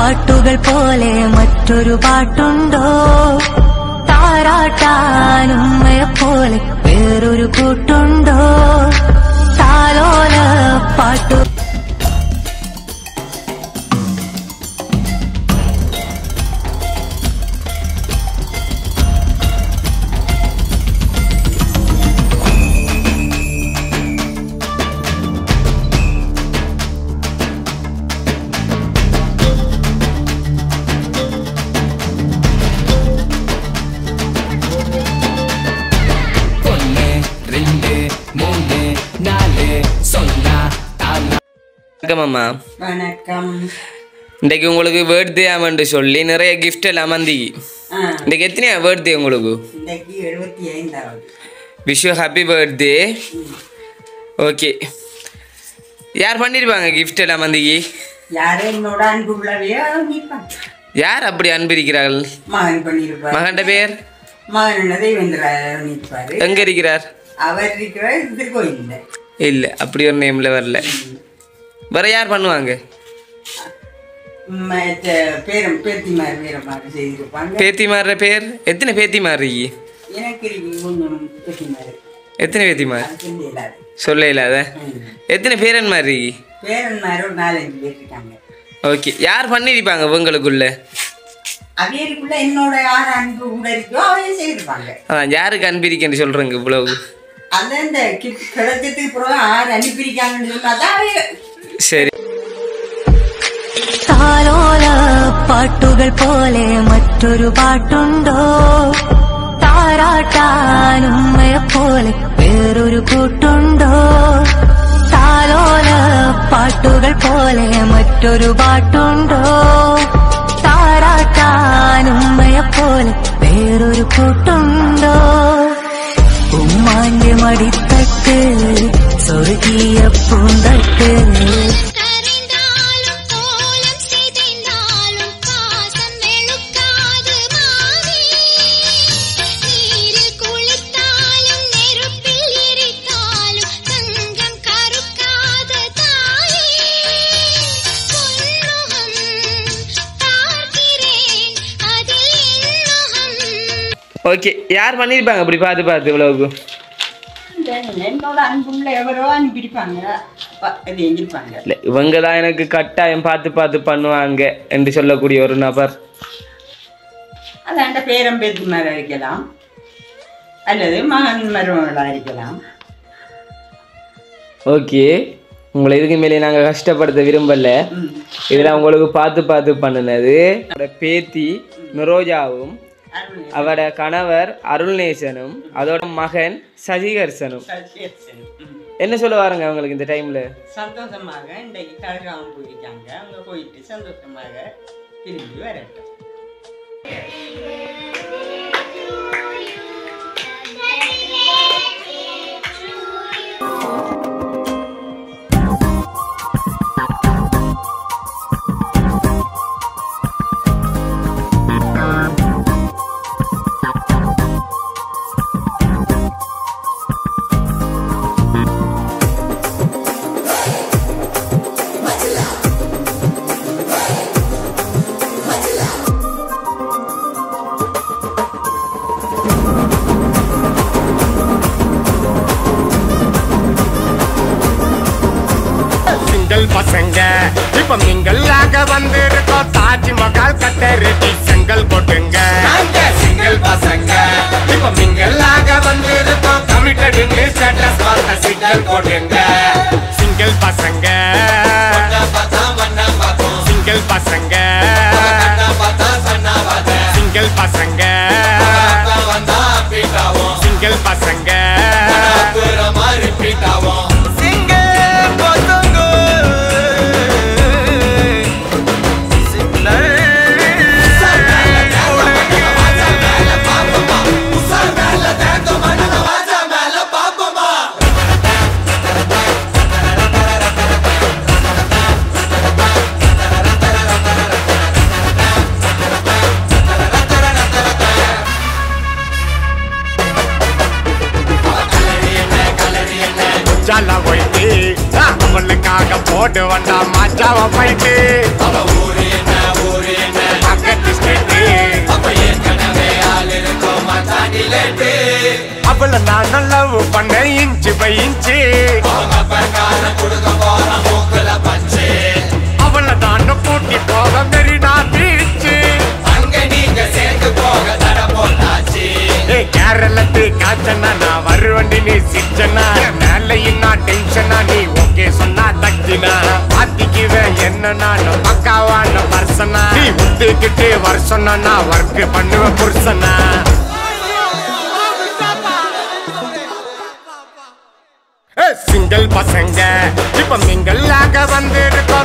പാട്ടുകൾ പോലെ മറ്റൊരു പാട്ടുണ്ടോ താരാട്ടാനുമ്മയെ പോലെ വേറൊരു കൂട്ടുണ്ടോ താലോല പാട്ടു ஒன்னு ரெண்டு மூணு நாலு சொன்னா தானா வணக்கம் அம்மா வணக்கம் இன்றைக்கு உங்களுக்கு பர்த்டே ஆமென்று சொல்லி நிறைய கிஃப்ட் எல்லாம் வந்தி ஆ, இன்றைக்கு எத்தனையா பர்த்டே உங்களுக்கு இன்றைக்கு எழுபத்தி ஐந்தாவது wish you happy birthday okay யார் பண்ணியிருப்பாங்க கிஃப்ட் எல்லாம் வந்திக்கு யாரும் என்னோட அன்பு உள்ளவையோ நிற்பான் யார் அப்படி அன்பிருக்கிறார்கள் மகன் பண்ணியிருப்பார் மகன்ட பேர் மகன் தேவேந்திரா நிற்பாரு எங்க இருக்கிறார் அவர் இருக்கிற திருக்கோயில்ல இல்லை அப்படி ஒரு நேம்ல வரல வேற யார் பண்ணுவாங்க மற்ற பேரம் பேத்திமார் வீரமாறு செய்திருப்பாங்க பேத்திமார பேர் எத்தனை பேத்திமார் இருக்கி எனக்கு இருக்கு கொஞ்சம் பேத்திமார் எத்தனை பேத்திமார் அது சொல்ல இயலாது சொல்ல இல்லாத ம். எத்தனை பேரன்மார் இருக்கி பேரன்மார் ஒரு நாலஞ்சு பேர் இருக்காங்க ஓகே யார் பண்ணியிருப்பாங்க உங்களுக்குள்ள அவையருக்குள்ள என்னோட யார் அன்பு கூட இருக்கோ அவையே செய்திருப்பாங்க அதான் யாருக்கு அன்பிரிக்கன்னு சொல்றேங்க இவ்வளவு அந்த இந்த கிஃப்ட் கிடைச்சதுக்கு பிறகு யார் அனுப்பியிருக்காங்கன்னு சொன்னா தான் அவைய சரி താലോല പാട്ടുകൾ പോലെ മറ്റൊരു പാട്ടുണ്ടോ താരാട്ടാനുമ്മയെ പോലെ വേറൊരു കൂട്ടുണ്ടോ താലോല പാട്ടുകൾ പോലെ മറ്റൊരു പാട്ടുണ്ടോ താരാട്ടാനുമ്മയെ പോലെ വേറൊരു കൂട്ടുണ്ടോ ഉമ്മാന്റെ മടിത്തട്ട് സ്വർഗീയ പൂന്തട്ട് கரைந்தாலும் கோலம் சிதைந்தாலும் பாசம் வெளுக்காது மாறி நீரில் குளித்தாலும் நெருப்பில் எரித்தாலும் தங்கம் கருக்காத தாயே பொன்முகம் பார்க்கிறேன் அதில் என்முகம் ஓகே யார் பண்ணியிருப்பாங்க அப்படி பார்த்து பார்த்து இவ்வளவுக்கு என்னோட அன்புள்ள எவரோ அனுப்பியிருப்பாங்க ப- இது எங்கிருப்பாங்க இல்லை இவங்க தான் எனக்கு கட்டாயம் பார்த்து பார்த்து பண்ணுவாங்க என்று சொல்லக்கூடிய ஒரு நபர் அதாண்ட பேரம் பேத்திமாராக இருக்கலாம் அல்லது மகன் மருமகளாக இருக்கலாம் ஓகே உங்களை இதுக்கு மேலே நாங்கள் கஷ்டப்படுத்த விரும்பல ம். இதெல்லாம் உங்களுக்கு பார்த்து பார்த்து பண்ணினது அவரோட பேத்தி நுரோஜாவும் அருள் அவரோட கணவர் அருள்நேசனும் அதோட மகன் சசிகர்சனும் சசியரசன். ம். என்ன சொல்ல வாருங்க அவங்களுக்கு இந்த டைம்ல சந்தோஷமாக இன்றைக்கு கழுகாமல் போயிருக்காங்க அவங்க போயிட்டு சந்தோஷமாக திரும்பி வரட்டும் சிங்கிள் பசங்க இப்ப மிங்கல்லாக வந்திருக்கோம் தாஜ்மஹால் கட்ட ரெடி செங்கல் போட்டுங்க சிங்கிள் பசங்க இப்ப மிங்கல்லாக வந்திருக்கோம் கமிட்டடுன்னு ஸ்டேட்டஸ் பார்த்த சிங்கிள் போட்டுங்க சிங்கிள் பசங்க சிங்கிள் பசங்க சிங்கிள் பசங்க சிங்கிள் பசங்க ஜால போயிட்டு அவளுக்காக போட்டு வந்தா மச்சாவ போயிட்டு அவளை நான் லவ் பண்ண இன்ச்சு பை இன்ச்சு அவளை நான் கூட்டி போக மெரினா பீச்சு ஏ கேரளத்து காச்சனா நான் வருவண்டி நீ சிச்சனா மேலையும் நான் டென்ஷனா நீ ஓகே சொன்னா தக்கினா மாத்திக்குவேன் என்ன நான் பக்காவான பர்சனா நீ முத்துக்கிட்டு வருஷம்னா நான் ஒர்க் பண்ணுவேன் புருஷனா சிங்கிள் பசங்க இப்ப மிங்கல்லாக வந்திருக்கோம்